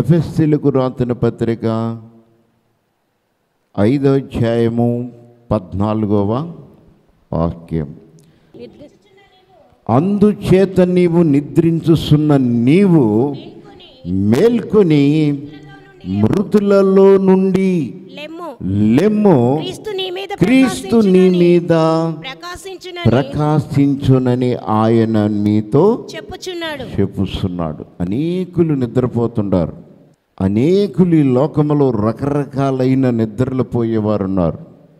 ఎఫ్ఎస్సీలకు రాసిన పత్రిక ఐదో అధ్యాయము పద్నాలుగవ వాక్యం అందుచేత నీవు నిద్రించుస్తున్న నీవు మేల్కొని మృతులలో నుండి లెమ్ము లెమ్ము క్రీస్తు నీ మీద క్రీస్తు నీ మీద ప్రకాశించునని ప్రకాశించునని ఆయన మీతో చెప్పుచున్నాడు చెప్పుస్తున్నాడు అనేకులు నిద్రపోతుంటారు అనేకులు ఈ లోకములో రకరకాలైన నిద్రలు పోయేవారు ఉన్నారు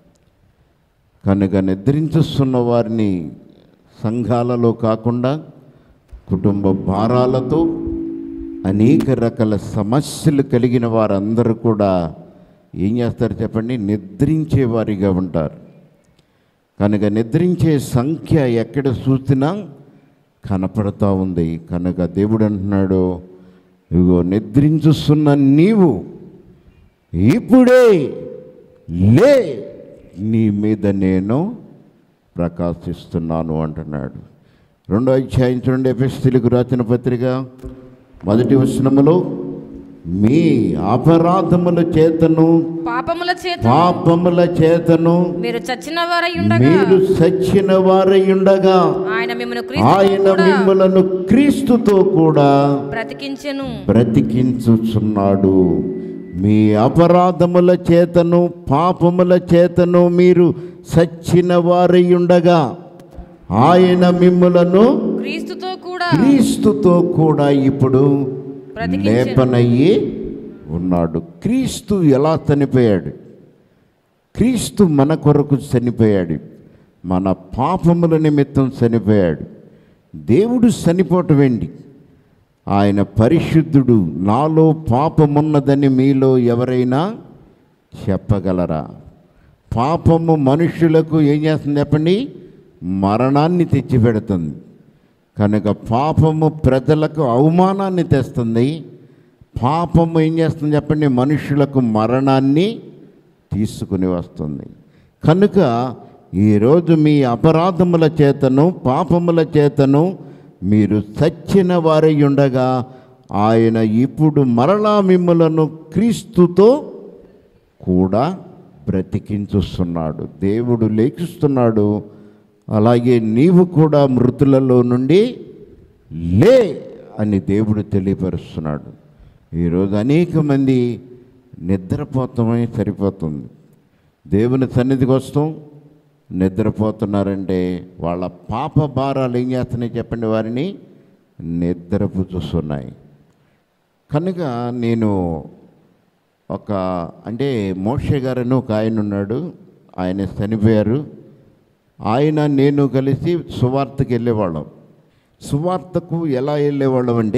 కనుక నిద్రించుస్తున్న వారిని సంఘాలలో కాకుండా కుటుంబ భారాలతో అనేక రకాల సమస్యలు కలిగిన వారందరూ కూడా ఏం చేస్తారు చెప్పండి నిద్రించే వారిగా ఉంటారు కనుక నిద్రించే సంఖ్య ఎక్కడ చూసినా కనపడతా ఉంది కనుక దేవుడు అంటున్నాడు ఇగో నిద్రించుస్తున్న నీవు ఇప్పుడే లే నీ మీద నేను ప్రకాశిస్తున్నాను అంటున్నాడు రెండో అధ్యాయం చూడండి ఎఫెస్సీలకు రాసిన పత్రిక మొదటి వచనములో మీ అపరాధముల చేతను పాపముల చేత పాపముల చేతను మీరు చచ్చిన వారై ఉండగా మీరు సచ్చిన వారయుండగా ఆయన మిమ్మల్ని ఆయన క్రీస్తు మిమ్మలను క్రీస్తుతో కూడా బ్రతికించెను బ్రతికించుచున్నాడు మీ అపరాధముల చేతను పాపముల చేతను మీరు సచ్చిన వారయుండగా ఆయన మిమ్మలను క్రీస్తుతో కూడా క్రీస్తుతో కూడా ఇప్పుడు బ్రతికించెను. లేపనయ్యి ఉన్నాడు క్రీస్తు ఎలా చనిపోయాడు క్రీస్తు మన కొరకు చనిపోయాడు మన పాపముల నిమిత్తం చనిపోయాడు దేవుడు చనిపోవటం ఏంటి ఆయన పరిశుద్ధుడు నాలో పాపమున్నదని మీలో ఎవరైనా చెప్పగలరా పాపము మనుషులకు ఏం చేస్తుంది చెప్పండి మరణాన్ని తెచ్చిపెడుతుంది కనుక పాపము ప్రజలకు అవమానాన్ని తెస్తుంది పాపము ఏం చేస్తుంది చెప్పండి మనుషులకు మరణాన్ని తీసుకుని వస్తుంది కనుక ఈరోజు మీ అపరాధముల చేతను పాపముల చేతను మీరు చచ్చిన వారై ఉండగా ఆయన ఇప్పుడు మరలా మిమ్మలను క్రీస్తుతో కూడా బ్రతికించుస్తున్నాడు దేవుడు లేఖిస్తున్నాడు అలాగే నీవు కూడా మృతులలో నుండి లే అని దేవుడు తెలియపరుస్తున్నాడు ఈరోజు అనేక మంది నిద్రపోతామని సరిపోతుంది దేవుని సన్నిధికి వస్తాం నిద్రపోతున్నారంటే వాళ్ళ పాప భారాలు ఏం చేస్తున్నాయి చెప్పండి వారిని నిద్రపుచ్చుస్తున్నాయి కనుక నేను ఒక అంటే మోషే గారని ఒక ఆయన ఉన్నాడు ఆయన చనిపోయారు ఆయన నేను కలిసి సువార్తకి వెళ్ళేవాళ్ళం సువార్తకు ఎలా వెళ్ళేవాళ్ళం అంటే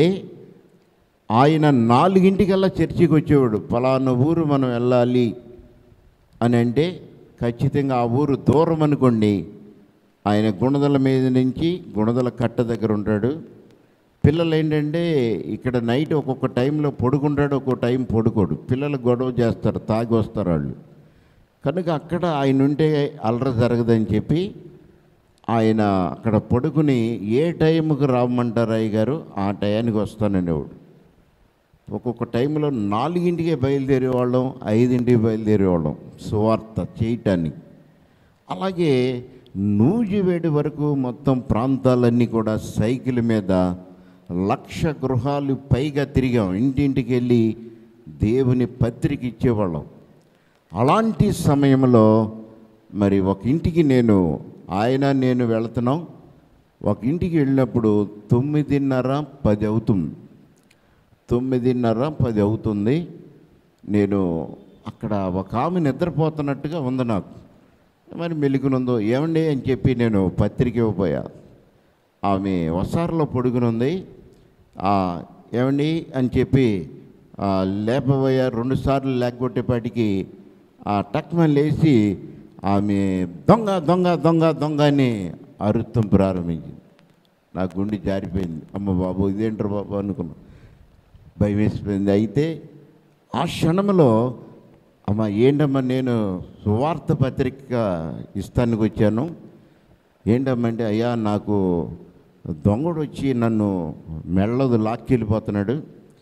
ఆయన నాలుగింటికల్లా చర్చికి వచ్చేవాడు ఫలానా ఊరు మనం వెళ్ళాలి అని అంటే ఖచ్చితంగా ఆ ఊరు దూరం అనుకోండి ఆయన గుణదల మీద నుంచి గుణదల కట్ట దగ్గర ఉంటాడు పిల్లలు ఏంటంటే ఇక్కడ నైట్ ఒక్కొక్క టైంలో పడుకుంటాడు ఒక్కొక్క టైం పడుకోడు పిల్లలు గొడవ చేస్తారు తాగి వస్తారు వాళ్ళు కనుక అక్కడ ఆయన ఉంటే అలర జరగదని చెప్పి ఆయన అక్కడ పడుకుని ఏ టైంకి రావమంటారు అయ్య గారు ఆ టయానికి వస్తాననేవాడు ఒక్కొక్క టైంలో నాలుగింటికే బయలుదేరేవాళ్ళం ఐదింటికి బయలుదేరేవాళ్ళం సువార్త చేయటానికి అలాగే నూజివేడి వరకు మొత్తం ప్రాంతాలన్నీ కూడా సైకిల్ మీద లక్ష గృహాలు పైగా తిరిగాం ఇంటింటికి వెళ్ళి దేవుని పత్రిక ఇచ్చేవాళ్ళం అలాంటి సమయంలో మరి ఒక ఇంటికి నేను ఆయన నేను వెళుతున్నాం ఒక ఇంటికి వెళ్ళినప్పుడు తొమ్మిదిన్నర పది అవుతుంది తొమ్మిదిన్నర పది అవుతుంది నేను అక్కడ ఒక ఆమె నిద్రపోతున్నట్టుగా ఉంది నాకు మరి మెలుగునుందో ఏమండి అని చెప్పి నేను పత్రిక ఇవ్వబోయా ఆమె వసారులో పొడుగునుంది ఆ, ఏమండి అని చెప్పి ఆ, లేపబోయా రెండుసార్లు లేకపోతేపాటికి ఆ టక్మన్ లేచి ఆమె దొంగ దొంగ దొంగ దొంగ అని అరుత్తం ప్రారంభించింది నా గుండె జారిపోయింది అమ్మ బాబు ఇదేంటారు బాబు అనుకున్నా భయం వేసిపోయింది అయితే ఆ క్షణంలో అమ్మ ఏంటమ్మా నేను సువార్త పత్రిక ఇస్తానికి వచ్చాను ఏంటమ్మా అంటే అయ్యా నాకు దొంగడు వచ్చి నన్ను మెళ్ళదు లాక్కెళ్ళిపోతున్నాడు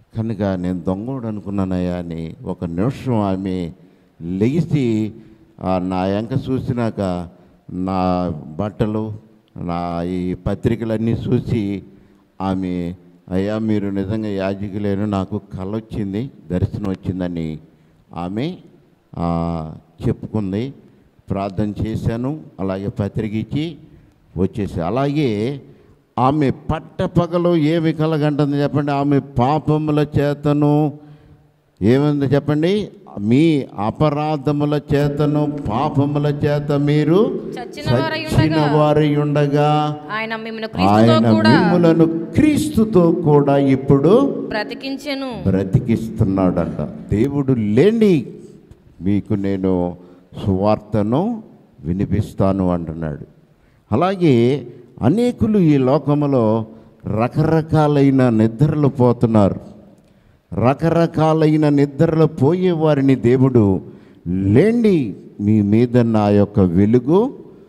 కనుక నేను దొంగోడు అనుకున్నానయ్యా అని ఒక నిమిషం ఆమె లెగిసి ఆ నా ఎంక చూసినాక నా బట్టలు నా ఈ పత్రికలన్నీ చూసి ఆమె అయ్యా మీరు నిజంగా యాజకులేను నాకు కళ వచ్చింది దర్శనం వచ్చిందని ఆమె ఆ, చెప్పుకుంది ప్రార్థన చేశాను అలాగే పత్రిక ఇచ్చి వచ్చేసి అలాగే ఆమె పట్టపగలు ఏమి కలగంటుంది చెప్పండి ఆమె పాపముల చేతను ఏముంది చెప్పండి మీ అపరాధముల చేతను పాపముల చేత మీరు చచ్చిన వారై చచ్చిన ఉండగా వారై ఉండగా ఆయన మిమ్మల్ని క్రీస్తుతో ఆయన కూడా మిమ్ములను క్రీస్తుతో కూడా ఇప్పుడు బ్రతికించెను బ్రతికిస్తున్నాడంట దేవుడు లేని మీకు నేను సువార్తను వినిపిస్తాను అంటున్నాడు అలాగే అనేకులు ఈ లోకములో రకరకాలైన నిద్రలు పోతున్నారు రకరకాలైన నిద్రలు పోయే వారిని దేవుడు లేండి మీ మీద నా యొక్క వెలుగు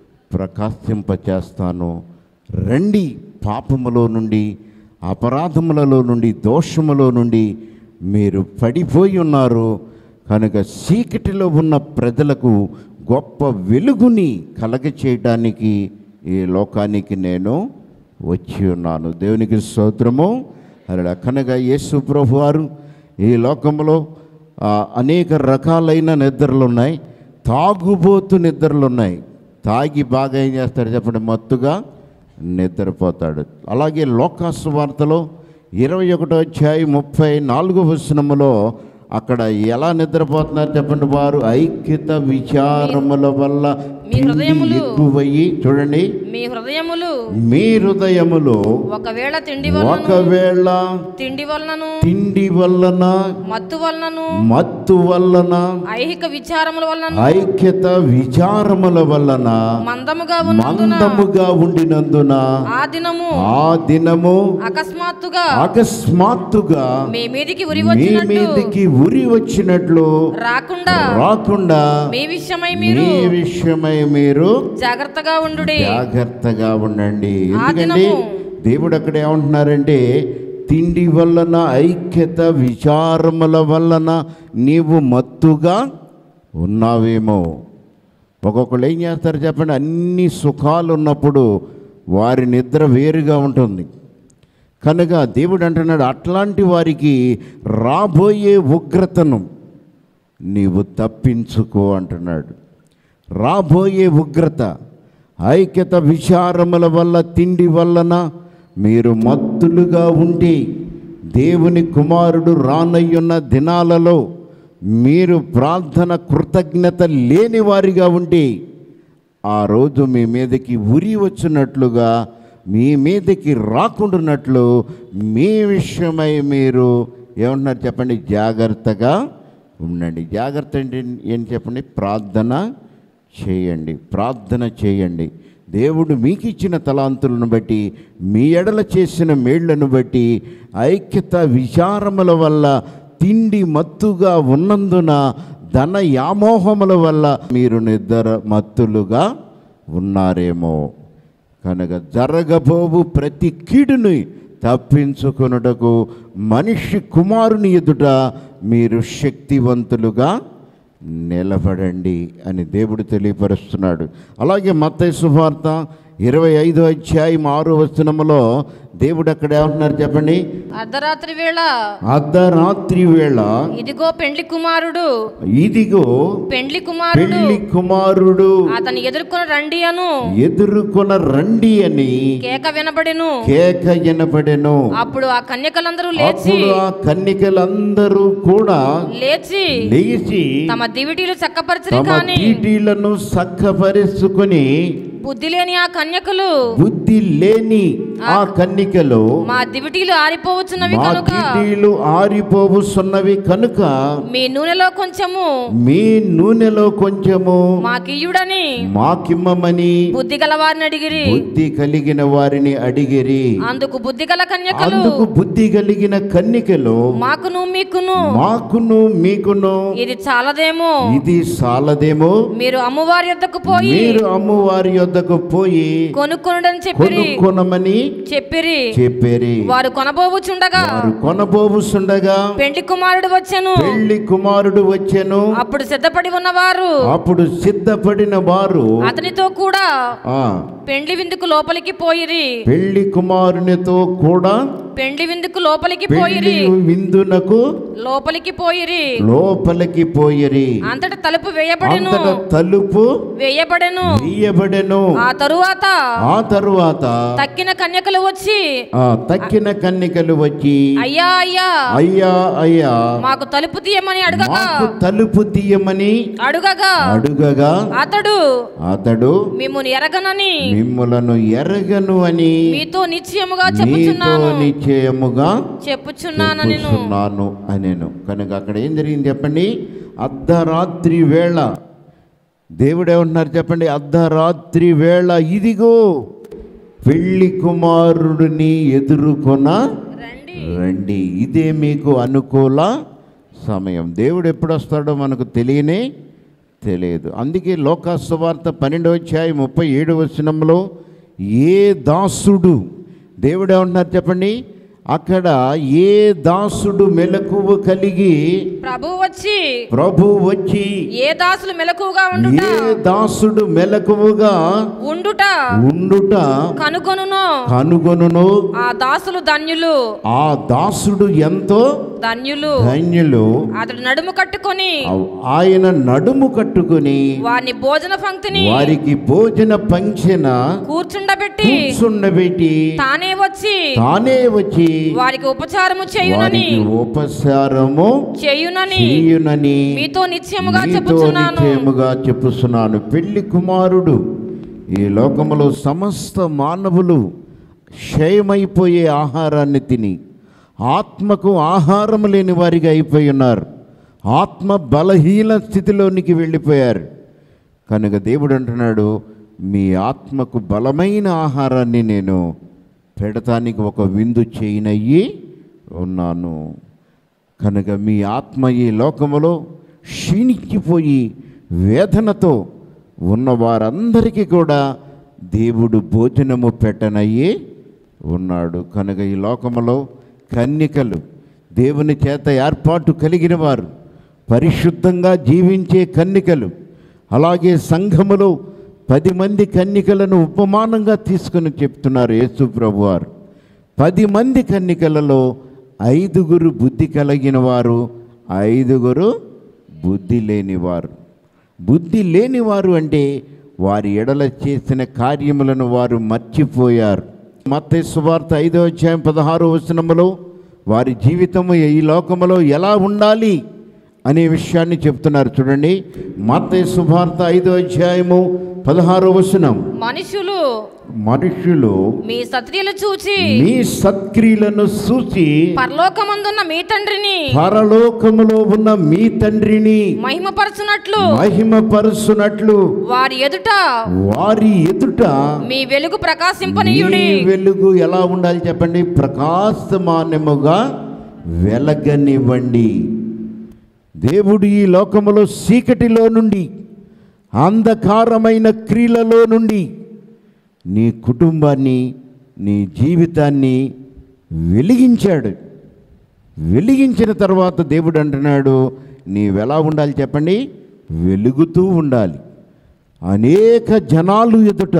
ప్రకాశింపచేస్తాను రండి పాపములో నుండి అపరాధములలో నుండి దోషములో నుండి మీరు పడిపోయి ఉన్నారు కనుక చీకటిలో ఉన్న ప్రజలకు గొప్ప వెలుగుని కలగ చేయడానికి ఈ లోకానికి నేను వచ్చి ఉన్నాను దేవునికి స్తోత్రము అలా కనుక యేసు ప్రభు వారు ఈ లోకంలో ఆ, అనేక రకాలైన నిద్రలు ఉన్నాయి తాగుబోతు నిద్రలు ఉన్నాయి తాగి బాగా ఏం చేస్తాడు చెప్పండి మత్తుగా నిద్రపోతాడు అలాగే లోకాసు వార్తలో ఇరవై ఒకటో అధ్యాయం ముప్పై నాలుగో వచనములో అక్కడ ఎలా నిద్రపోతున్నారు చెప్పండి వారు ఐక్యత విచారముల వల్ల మీ హృదయములు ఎక్కువయ్యి చూడండి మీ హృదయములు మీ హృదయములో ఒకవేళ తిండి వలనను ఒకవేళ తిండి వలనను తిండి వలన మత్తు వలనను మత్తు వలన ఐహిక విచారముల వలన ఐక్యత విచారముల వలన మందముగా ఉన్నందున మందముగా ఉండినందున ఆ దినము ఆ దినము అకస్మాత్తుగా అకస్మాత్తుగా మీ మీదికి ఉరి మీ వచ్చినట్టు మీదికి ఉరి వచ్చినట్లు రాకుండా రాకుండా మీ విషయమై మీరు మీ విషయమై మీరు జాగ్రత్తగా ఉండుడి జాగ్రత్తగా ఉండండి ఆ ఎందుకండి దినము దేవుడు అక్కడ ఏమంటున్నారంటే తిండి వలన ఐక్యత విచారముల వలన నీవు మత్తుగా ఉన్నావేమో ఒక్కొక్కళ్ళు ఏం చేస్తారు చెప్పండి అన్ని సుఖాలు ఉన్నప్పుడు వారి నిద్ర వేరుగా ఉంటుంది కనుక దేవుడు అంటున్నాడు అట్లాంటి వారికి రాబోయే ఉగ్రతను నీవు తప్పించుకో అంటున్నాడు రాబోయే ఉగ్రత ఐక్యత విచారముల వల్ల తిండి వలన మీరు మత్తులుగా ఉండి దేవుని కుమారుడు రానయ్యున్న దినాలలో మీరు ప్రార్థన కృతజ్ఞత లేని వారిగా ఉండి ఆ రోజు మీ మీదకి ఉరి వచ్చినట్లుగా మీ మీదకి రాకుండానట్లు మీ విషయమై మీరు ఏమంటున్నారు చెప్పండి జాగ్రత్తగా ఉండండి జాగ్రత్త అంటే ఏం చెప్పండి ప్రార్థన చేయండి ప్రార్థన చేయండి దేవుడు మీకు ఇచ్చిన తలాంతులను బట్టి మీ ఎడల చేసిన మేళ్లను బట్టి ఐక్యత విచారముల వల్ల తిండి మత్తుగా ఉన్నందున ధన యామోహముల వల్ల మీరు నిద్ర మత్తులుగా ఉన్నారేమో కనుక జరగబోవు ప్రతి కీడుని తప్పించుకొనుటకు మనిషి కుమారుని ఎదుట మీరు శక్తివంతులుగా నిలబడండి అని దేవుడు తెలియపరుస్తున్నాడు అలాగే మత్తయి సువార్త ఇరవై ఐదో అధ్యాయం ఆరో వచనములో దేవుడు అక్కడ ఏమంటున్నారు చెప్పండి అర్ధరాత్రి వేళ అర్ధరాత్రి వేళ ఇదిగో పెండ్లి కుమారుడు ఇదిగో పెండ్లి కుమారుడు పెళ్లి కుమారుడు అతని ఎదుర్కొని రండి అను ఎదుర్కొన రండి అని కేక వినబడెను కేక వినపడెను అప్పుడు ఆ కన్యకలందరూ లేచి అప్పుడు ఆ కన్నికలందరూ కూడా లేచి లేచి తమ దివిటీలు చక్కపరచరి తమ కాని చీటీలను సక్కపరుచుకొని బుద్ధి లేని ఆ కన్యకలు బుద్ధి లేని ఆ కన్నికలు మా దివిటీలు ఆరిపోవచ్చున్నవి మా కనుక చీటీలు ఆరిపోవుస్తున్నవి కనుక మీ నూనెలో కొంచెము మీ నూనెలో కొంచెము మాకియ్యుడని మాకిమ్మమని బుద్ధి గల వారిని అడిగిరి బుద్ధి కలిగిన వారిని అడిగిరి అందుకు బుద్ధి గల కన్యకలు అందుకు బుద్ధి కలిగిన కన్నికలు మాకును మీకును మాకును మీకును ఇది చాలదేమో ఇది సాలదేమో మీరు అమ్మవారి యొద్దకు పోయి మీరు అమ్మవారి యొద్దకు పోయి కొనుక్కొనుడని చెప్పిరి కొనుక్కొనమని చెప్పిరి చెప్పేరి వారు కొనబోవుచుండగా వారు కొనబోవుస్తుండగా పెండ్లి కుమారుడు వచ్చెను పెళ్లి కుమారుడు వచ్చెను అప్పుడు సిద్ధపడి ఉన్నవారు అప్పుడు సిద్ధపడిన వారు అతనితో కూడా ఆ పెండ్లి విందుకు లోపలికి పోయిరి పెళ్లి కుమారునితో కూడా పెండ్లి విందుకు లోపలికి పెళ్లి పోయిరి విందునకు లోపలికి పోయిరి లోపలికి పోయిరి అంతట తలుపు వేయబడెను అంతట తలుపు వేయబడెను తీయబడెను ఆ తరువాత ఆ తరువాత తక్కిన కన్యకలు వచ్చి ఆ తక్కిన కన్నికలు వచ్చి అయ్యా అయ్యా అయ్యా అయ్యా మాకు తలుపు తీయమని అడగగా మాకు తలుపు తీయమని అడుగగా అడుగగా అతడు అతడు మిమ్మును ఎరగనని మిమ్ములను ఎరగను అని మీతో నిశ్చయముగా నీతో చెప్పుచున్నాను నిశ్చయముగా చెప్పుచున్నాను నేను చెప్పుచున్నాను అనేను కనుక అక్కడ ఏం జరిగింది చెప్పండి అర్ధరాత్రి వేళ దేవుడు ఏమంటున్నారు చెప్పండి అర్ధరాత్రి వేళ ఇదిగో పెళ్లి కుమారుడిని ఎదుర్కొన రండి రండి ఇదే మీకు అనుకూల సమయం దేవుడు ఎప్పుడు వస్తాడో మనకు తెలియనే తెలియదు అందుకే లోకాసువార్త పన్నెండవ అధ్యాయం ముప్పై ఏడు వచనంలో ఏ దాసుడు దేవుడు ఏమంటున్నారు చెప్పండి అక్కడ ఏ దాసుడు మెలకువ కలిగి ప్రభు వచ్చి ప్రభు వచ్చి ఏ దాసులు మెలకుగా ఉండుట ఏ దాసుడు మెలకువగా ఉండుట ఉండుట కనుగొనును కనుగొనును ఆ దాసులు ధన్యులు ఆ దాసుడు ఎంతో ధన్యులు ధన్యులు అతడు నడుము కట్టుకొని ఆయన నడుము కట్టుకుని వారిని భోజన పంక్తిని వారికి భోజన పంచిన కూర్చుండబెట్టి కూర్చుండబెట్టి తానే వచ్చి తానే వచ్చి వారికి ఉపచారము చేయునని వారికి ఉపసారము చేయునని చేయునని మీతో నిశ్చయముగా మీతో చెప్పుచున్నాను నిశ్చయముగా చెప్పుస్తున్నాను పెళ్లి కుమారుడు ఈ లోకములో సమస్త మానవులు క్షయమైపోయే ఆహారాన్ని తిని ఆత్మకు ఆహారం లేని వారిగా అయిపోయి ఉన్నారు ఆత్మ బలహీన స్థితిలోనికి వెళ్ళిపోయారు కనుక దేవుడు అంటున్నాడు మీ ఆత్మకు బలమైన ఆహారాన్ని నేను పెడతానికి ఒక విందు చేయనయ్యి ఉన్నాను కనుక మీ ఆత్మ ఈ లోకములో క్షీణించిపోయి వేదనతో ఉన్న వారందరికీ కూడా దేవుడు భోజనము పెట్టనయ్యి ఉన్నాడు కనుక ఈ లోకములో కన్యకలు దేవుని చేత ఏర్పాటు కలిగిన వారు పరిశుద్ధంగా జీవించే కన్నికలు అలాగే సంఘములో పది మంది కన్నికలను ఉపమానంగా తీసుకుని చెప్తున్నారు యేసు ప్రభు వారు పది మంది కన్నికలలో ఐదుగురు బుద్ధి కలిగిన వారు ఐదుగురు బుద్ధి లేనివారు బుద్ధి లేనివారు అంటే వారి ఎడల చేసిన కార్యములను వారు మర్చిపోయారు మత్తయి సువార్త ఐదో అధ్యాయం పదహారో వచనములో వారి జీవితము ఈ లోకములో ఎలా ఉండాలి అనే విషయాన్ని చెప్తున్నారు చూడండి మత్తయి సువార్త ఐదో అధ్యాయము పదహారో వచనం మనుషులు మనుషులు మీ సత్రియలు చూచి మీ సత్క్రియలను చూసి పరలోకమందున్న మీ తండ్రిని పరలోకములో ఉన్న మీ తండ్రిని మహిమపరచునట్లు మహిమపరుచునట్లు వారి ఎదుట వారి ఎదుట మీ వెలుగు మీ ప్రకాశింపనీయుడి వెలుగు ఎలా ఉండాలి చెప్పండి ప్రకాశమానముగా వెలగనివ్వండి దేవుడు ఈ లోకములో చీకటిలో నుండి అంధకారమైన క్రియలలో నుండి నీ కుటుంబాన్ని నీ జీవితాన్ని వెలిగించాడు వెలిగించిన తర్వాత దేవుడు అంటున్నాడు నీవెలా ఉండాలి చెప్పండి వెలుగుతూ ఉండాలి అనేక జనాలు ఎదుట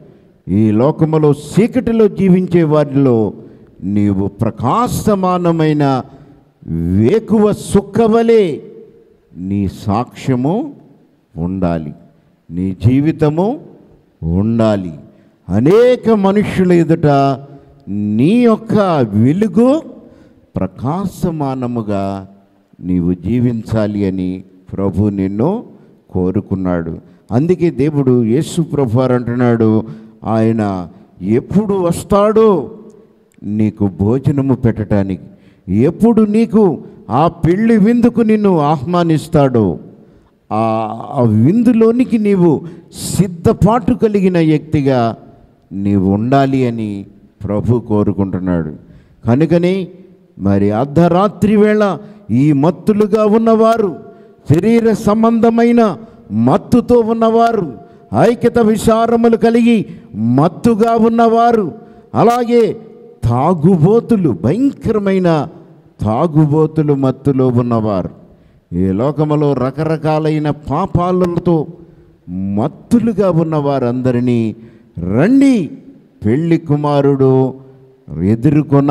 ఈ లోకములో చీకటిలో జీవించే వారిలో నీవు ప్రకాశమానమైన వేకువ సుక్కవలే నీ సాక్ష్యము ఉండాలి నీ జీవితము ఉండాలి అనేక మనుషుల ఎదుట నీ యొక్క వెలుగు ప్రకాశమానముగా నీవు జీవించాలి అని ప్రభు నిన్ను కోరుకున్నాడు అందుకే దేవుడు యేసు ప్రభు వారు అంటున్నాడు ఆయన ఎప్పుడు వస్తాడో నీకు భోజనము పెట్టడానికి ఎప్పుడు నీకు ఆ పెళ్లి విందుకు నిన్ను ఆహ్వానిస్తాడో ఆ ఆ విందులోనికి నీవు సిద్ధపాటు కలిగిన వ్యక్తిగా నీవు ఉండాలి అని ప్రభు కోరుకుంటున్నాడు కనుకని మరి అర్ధరాత్రి వేళ ఈ మత్తులుగా ఉన్నవారు శరీర సంబంధమైన మత్తుతో ఉన్నవారు ఐక్యత విచారములు కలిగి మత్తుగా ఉన్నవారు అలాగే తాగుబోతులు భయంకరమైన తాగుబోతులు మత్తులో ఉన్నవారు ఈ లోకములో రకరకాలైన పాపాలతో మత్తులుగా ఉన్న వారందరినీ రండి పెళ్లి కుమారుడు ఎదుర్కొన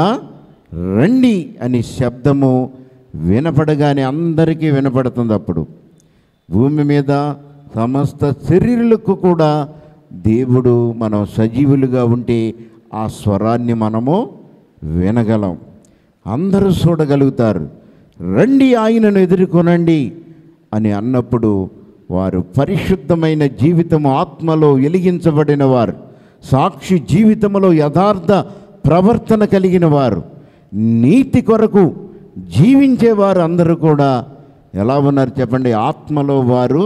రండి అని శబ్దము వినపడగానే అందరికీ వినపడుతుంది అప్పుడు భూమి మీద సమస్త శరీరులకు కూడా దేవుడు మనం సజీవులుగా ఉంటే ఆ స్వరాన్ని మనము వినగలం అందరూ చూడగలుగుతారు రండి ఆయనను ఎదుర్కొనండి అని అన్నప్పుడు వారు పరిశుద్ధమైన జీవితం ఆత్మలో వెలిగించబడిన వారు సాక్షి జీవితంలో యథార్థ ప్రవర్తన కలిగిన వారు నీతి కొరకు జీవించేవారు అందరూ కూడా ఎలా ఉన్నారు చెప్పండి ఆత్మలో వారు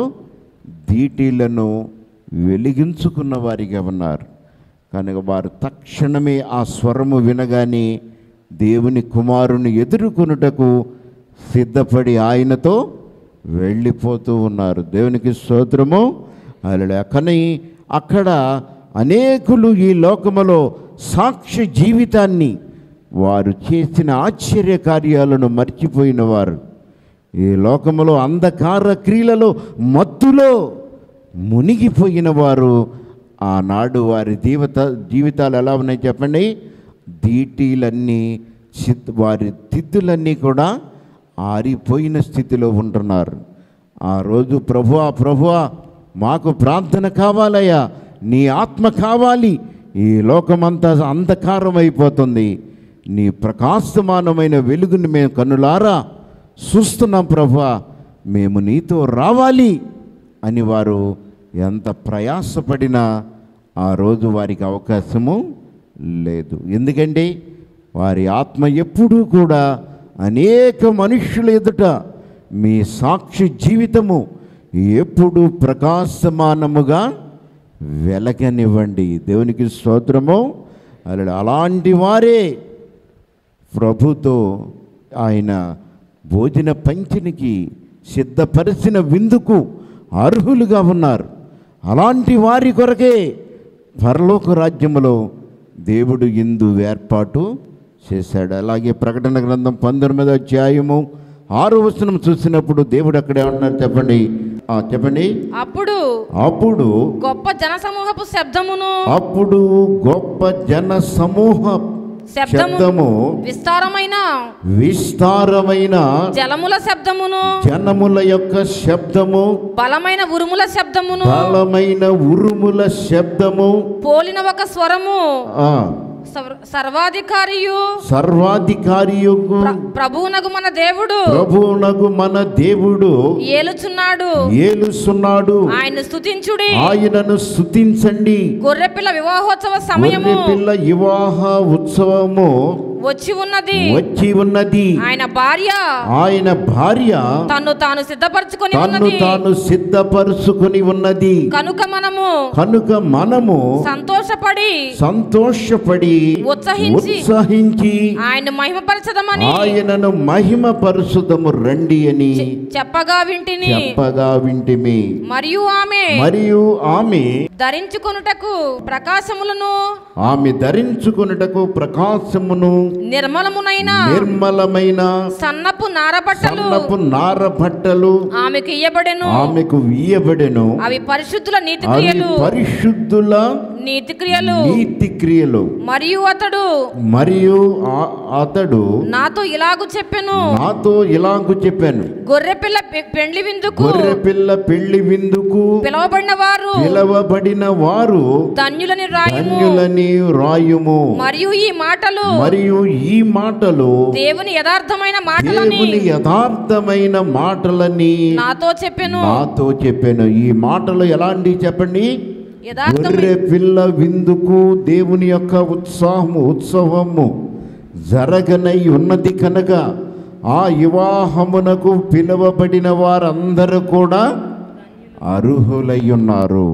దీటీలను వెలిగించుకున్న వారిగా ఉన్నారు కనుక వారు తక్షణమే ఆ స్వరము వినగానే దేవుని కుమారుని ఎదుర్కొనుటకు సిద్ధపడి ఆయనతో వెళ్ళిపోతూ ఉన్నారు దేవునికి స్తోత్రము అలా కానీ అక్కడ అనేకులు ఈ లోకములో సాక్ష్య జీవితాన్ని వారు చేసిన ఆశ్చర్య కార్యాలను మర్చిపోయిన వారు ఈ లోకములో అంధకార క్రియలలో మత్తులో మునిగిపోయిన వారు ఆనాడు వారి జీవిత జీవితాలు ఎలా ఉన్నాయి చెప్పండి దీటీలన్నీ చిత్ వారి తిద్దులన్నీ కూడా ఆరిపోయిన స్థితిలో ఉంటున్నారు ఆ రోజు ప్రభువా ప్రభువా మాకు ప్రార్థన కావాలయ్యా నీ ఆత్మ కావాలి ఈ లోకమంతా అంధకారం అయిపోతుంది నీ ప్రకాశమానమైన వెలుగుని మేము కన్నులారా చూస్తున్నాం ప్రభువా మేము నీతో రావాలి అని వారు ఎంత ప్రయాసపడినా ఆ రోజు వారికి అవకాశము లేదు ఎందుకంటే వారి ఆత్మ ఎప్పుడూ కూడా అనేక మనుష్యుల ఎదుట మీ సాక్షి జీవితము ఎప్పుడు ప్రకాశమానముగా వెలగనివ్వండి దేవునికి స్తోత్రము అలా అలాంటి వారే ప్రభుతో ఆయన భోజన పంచనికి సిద్ధపరిచిన విందుకు అర్హులుగా ఉన్నారు అలాంటి వారి కొరకే పరలోక రాజ్యములో దేవుడు ఇందు ఏర్పాటు చేశాడు అలాగే ప్రకటన గ్రంథం పంతొమ్మిదో అధ్యాయము ఆరో వచనం చూసినప్పుడు దేవుడు అక్కడ ఏమన్నారు చెప్పండి ఆ, చెప్పండి అప్పుడు అప్పుడు గొప్ప జనసమూహపు శబ్దమును అప్పుడు గొప్ప జన సమూహ శబ్దము శబ్దము విస్తారమైన విస్తారమైన జలముల శబ్దమును జనముల యొక్క శబ్దము బలమైన ఉరుముల శబ్దమును బలమైన ఉరుముల శబ్దము పోలిన ఒక స్వరము ఆ, సర్వ- సర్వాధికారియు సర్వాధికారి యొక్క ప్ర- ప్రభువునగు మన దేవుడు ప్రభువునగు మన దేవుడు ఏలుచున్నాడు ఏలుస్తున్నాడు ఆయన స్తుతించుడి ఆయనను స్తుతించండి గొర్రెపిల్ల వివాహోత్సవ సమయము గొర్రె పిల్ల వివాహ ఉత్సవము వచ్చి ఉన్నది వచ్చి ఉన్నది ఆయన భార్య ఆయన భార్య తన్ను తాను సిద్ధపరచుకొని తన్ను ఉన్నది తాను సిద్ధపరుచుకుని ఉన్నది కనుక మనము కనుక మనము సంతోషపడి సంతోషపడి ఉత్సహించి ఉత్సహించి ఆయన మహిమపరచదమని ఆయనను మహిమ పరుసుదము రండి అని చెప్పగా వింటిని చెప్పగా వింటిమి మరియు ఆమె మరియు ఆమె ధరించుకొనుటకు ప్రకాశములను ఆమె ధరించుకున్నటకు ప్రకాశమును నిర్మలమునైన నిర్మలమైన సన్నపు నారబట్టలు సన్నపు నార బట్టలు ఆమెకు ఇయ్యబడెను ఆమెకు వీయబడెను అవి పరిశుద్ధుల నీతి అవి క్రియలు పరిశుద్ధుల నీతి క్రియలు నీతి క్రియలు మరియు అతడు మరియు ఆ- అతడు నాతో ఇలాగు చెప్పెను నాతో ఇలాగు చెప్పాను గొర్రెపిల్ల పె- పెండ్లి విందుకు గొర్రె పిల్ల పెళ్లి విందుకు పిలువబడిన వారు పిలవబడిన వారు ధన్యులని రాయము ధన్యులని రాయుము మరియు ఈ మాటలు మరియు ఈ మాటలు దేవుని యథార్థమైన మాటలని దేవుని యథార్థమైన మాటలని నాతో చెప్పెను నాతో చెప్పాను ఈ మాటలు ఎలాంటి చెప్పండి యథార్థమైన గొర్రె పిల్ల విందుకు దేవుని యొక్క ఉత్సాహము ఉత్సవము జరగనై ఉన్నది కనుక ఆ వివాహమునకు పిలువబడిన వారందరూ కూడా అర్హులై ఉన్నారు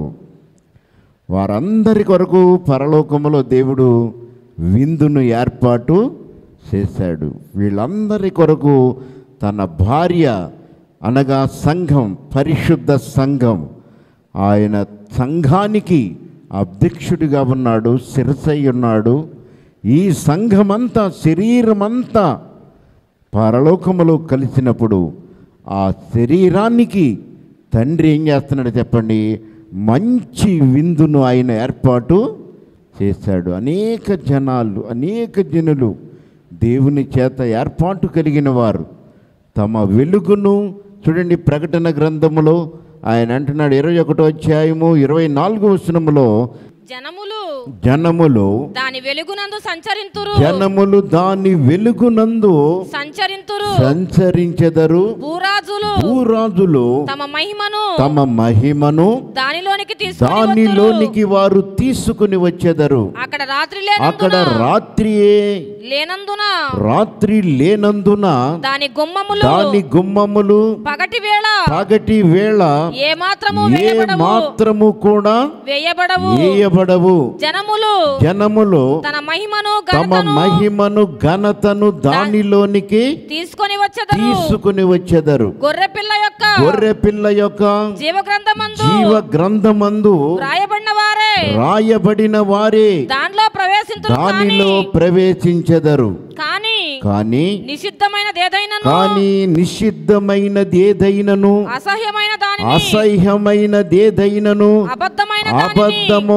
వారందరి కొరకు పరలోకములో దేవుడు విందును ఏర్పాటు చేశాడు వీళ్ళందరి కొరకు తన భార్య అనగా సంఘం పరిశుద్ధ సంఘం ఆయన సంఘానికి అధ్యక్షుడిగా ఉన్నాడు శిరసై ఉన్నాడు ఈ సంఘమంతా శరీరమంతా పరలోకములో కలిసినప్పుడు ఆ శరీరానికి తండ్రి ఏం చేస్తున్నాడు చెప్పండి మంచి విందును ఆయన ఏర్పాటు చేశాడు అనేక జనాలు అనేక జనులు దేవుని చేత ఏర్పాటు కలిగిన వారు తమ వెలుగును చూడండి ప్రకటన గ్రంథములో ఆయన అంటున్నాడు ఇరవై ఒకటో అధ్యాయము ఇరవై నాలుగో వచనములో జనములు జనములు దాని వెలుగునందు సంచరింతురు జనములు దాని వెలుగునందు సంచరింతురు సంచరించెదరు భూరాజులు భూరాజులు తమ మహిమను తమ మహిమను దానిలోనికి తీసుకొని వత్తురు. దానిలోనికి వారు తీసుకుని వచ్చెదరు అక్కడ రాత్రి అక్కడ లేనందున రాత్రియే లేనందున రాత్రి లేనందున దాని గుమ్మములు దాని గుమ్మములు పగటి వేళ పగటి వేళ ఏ మాత్రము ఏ వేయబడవు మాత్రము కూడా వేయబడవు వేయబడవు జనములు జనములు తన మహిమను తమ ఘనతను మహిమను ఘనతను దానిలోనికి తీసుకొని వచ్చెదరు తీసుకుని వచ్చెదరు గొర్రె పిల్ల యొక్క గొర్రె పిల్ల యొక్క జీవ గ్రంథమందు జీవ గ్రంథమందు రాయబడిన వారే రాయబడిన వారే దానిలో ప్రవేశింతురు దానిలో కానీ ప్రవేశించెదరు కానీ కానీ నిషిద్ధమైనదేదైనను కానీ నిషిద్ధమైనది ఏదైనను అసహ్యమైన దానిని అసహ్యమైనదేదైనను అబద్ధమైన దానిని అబద్ధము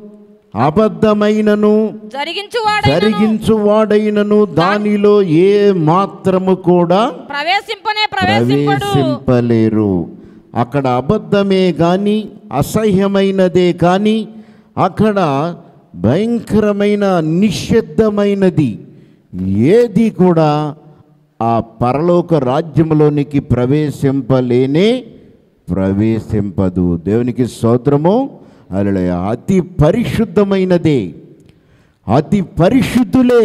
అబద్ధమైనను జరిగించువాడైనను జరిగించువాడైనను దానిలో ఏ మాత్రము కూడా ప్రవేశింపనే ప్రవేశింపడు ప్రవేశింపలేరు అక్కడ అబద్ధమే కానీ అసహ్యమైనదే కానీ అక్కడ భయంకరమైన నిషిద్ధమైనది ఏది కూడా ఆ పరలోక రాజ్యంలోనికి ప్రవేశింపలేనే ప్రవేశింపదు దేవునికి స్తోత్రము అలయ అతి పరిశుద్ధమైనదే అతి పరిశుద్ధులే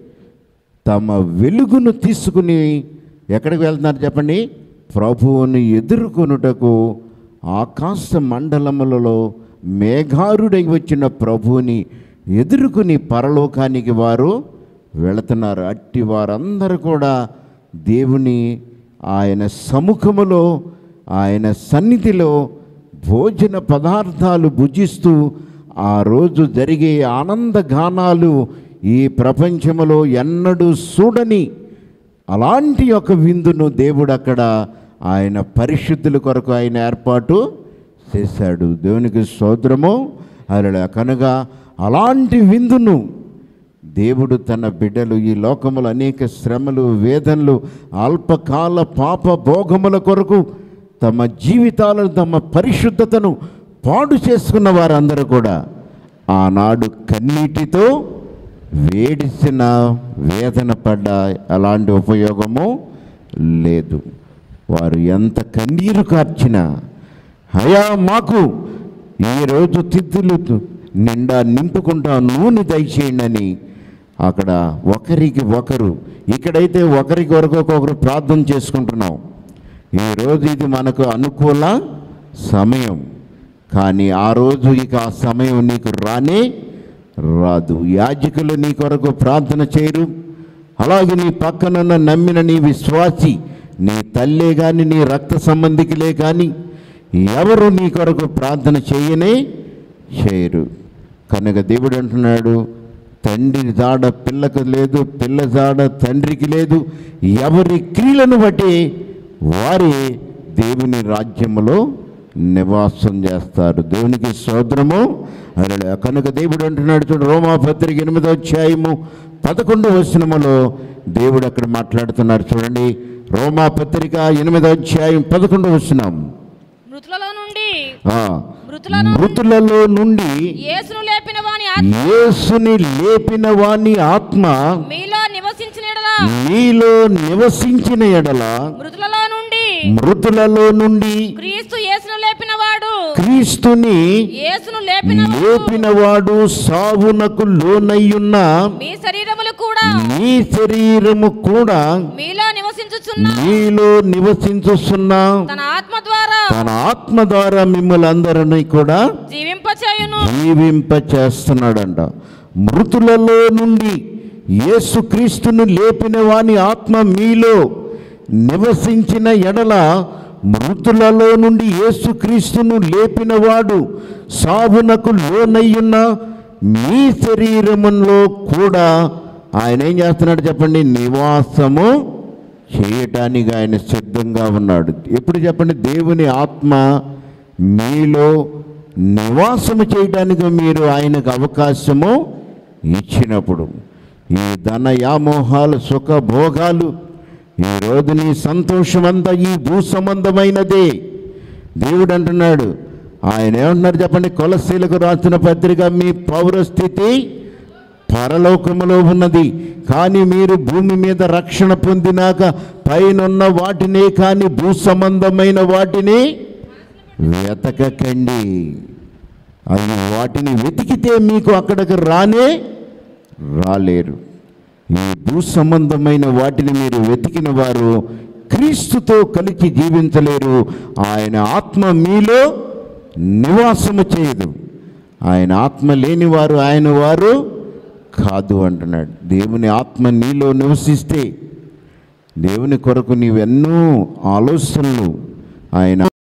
తమ వెలుగును తీసుకుని ఎక్కడికి వెళ్తున్నారు చెప్పండి ప్రభువుని ఎదుర్కొనుటకు ఆకాశ మండలములలో మేఘారుడై వచ్చిన ప్రభువుని ఎదుర్కొని పరలోకానికి వారు వెళుతున్నారు అట్టి వారందరూ కూడా దేవుని ఆయన సముఖములో ఆయన సన్నిధిలో భోజన పదార్థాలు భుజిస్తూ ఆ రోజు జరిగే ఆనంద గానాలు ఈ ప్రపంచములో ఎన్నడూ చూడని అలాంటి ఒక విందును దేవుడు అక్కడ ఆయన పరిశుద్ధుల కొరకు ఆయన ఏర్పాటు చేశాడు దేవునికి స్తోత్రము అలా కనుక అలాంటి విందును దేవుడు తన బిడ్డలు ఈ లోకములు అనేక శ్రమలు వేదనలు అల్పకాల పాప భోగముల కొరకు తమ జీవితాలను తమ పరిశుద్ధతను పాడు చేసుకున్న వారందరూ కూడా ఆనాడు కన్నీటితో వేడిసిన వేదన పడ్డ అలాంటి ఉపయోగము లేదు వారు ఎంత కన్నీరు కార్చినా హయా మాకు ఈరోజు తిత్తులు నిండా నింపుకుంటా నూనె దయచేయండి అని అక్కడ ఒకరికి ఒకరు ఇక్కడైతే ఒకరికి ఒకరు ప్రార్థన చేసుకుంటున్నాం ఈరోజు ఇది మనకు అనుకూల సమయం కానీ ఆ రోజు ఇక ఆ సమయం నీకు రానే రాదు యాజకులు నీ కొరకు ప్రార్థన చేయరు అలాగే నీ పక్కనున్న నమ్మిన నీ విశ్వాసి నీ తల్లే కానీ నీ రక్త సంబంధికులే కానీ ఎవరు నీ కొరకు ప్రార్థన చేయనే చేయరు కనుక దేవుడు అంటున్నాడు తండ్రి జాడ పిల్లకు లేదు పిల్ల జాడ తండ్రికి లేదు ఎవరి క్రియలను బట్టి వారే దేవుని రాజ్యములో నివాసం చేస్తారు దేవునికి సోదరము అలా కనుక దేవుడు అంటున్నాడు చూడు రోమాపత్రిక ఎనిమిదో అధ్యాయము పదకొండు వచనములో దేవుడు అక్కడ మాట్లాడుతున్నారు చూడండి రోమాపత్రిక ఎనిమిదో అధ్యాయం పదకొండు వచనం మృతులలో నుండి ఆ, మృతులను మృతులలో నుండి యేసును లేపిన వాని ఆత్మ యేసుని లేపిన వాని ఆత్మ మీలో నివసించిన యెడల నీలో నివసించిన ఎడల మృతులలో నుండి మృతులలో నుండి క్రీస్తు యేసును లేపిన వాడు క్రీస్తుని యేసును లేపిన వాడు లేపినవాడు సావునకు లోనయ్యున్న మీ శరీరములు కూడా నీ శరీరము కూడా మీలో నివసించుచున్న నీలో నివసించుస్తున్న తన ఆత్మ ద్వారా తన ఆత్మ ద్వారా మిమ్మల్ని అందరినీ కూడా జీవింపచేయును జీవింప చేస్తున్నాడంట మృతులలో నుండి యేసుక్రీస్తును లేపిన వాని ఆత్మ మీలో నివసించిన ఎడల మృతులలో నుండి యేసుక్రీస్తును లేపినవాడు సావునకు లోనయ్యున్న మీ శరీరములో కూడా ఆయన ఏం చేస్తున్నాడు చెప్పండి నివాసము చేయటానికి ఆయన సిద్ధంగా ఉన్నాడు ఎప్పుడు చెప్పండి దేవుని ఆత్మ మీలో నివాసము చేయడానికి మీరు ఆయనకు అవకాశము ఇచ్చినప్పుడు ఈ ధన యామోహాలు సుఖ భోగాలు ఈ రోజు నీ సంతోషం అంతా ఈ భూ సంబంధమైనదే దేవుడు అంటున్నాడు ఆయన ఏమంటున్నారు చెప్పండి కొలసీలకు రాసిన పత్రిక మీ పౌరస్థితి పరలోకములో ఉన్నది కానీ మీరు భూమి మీద రక్షణ పొందినాక పైనున్న వాటినే కానీ భూ సంబంధమైన వాటిని వెతకకండి అవి వాటిని వెతికితే మీకు అక్కడికి రానే రాలేరు ఈ భూ సంబంధమైన వాటిని మీరు వెతికిన వారు క్రీస్తుతో కలిసి జీవించలేరు ఆయన ఆత్మ మీలో నివాసము చేయదు ఆయన ఆత్మ లేని వారు ఆయన వారు కాదు అంటున్నాడు దేవుని ఆత్మ నీలో నివసిస్తే దేవుని కొరకు నీవెన్నో ఆలోచనలు ఆయన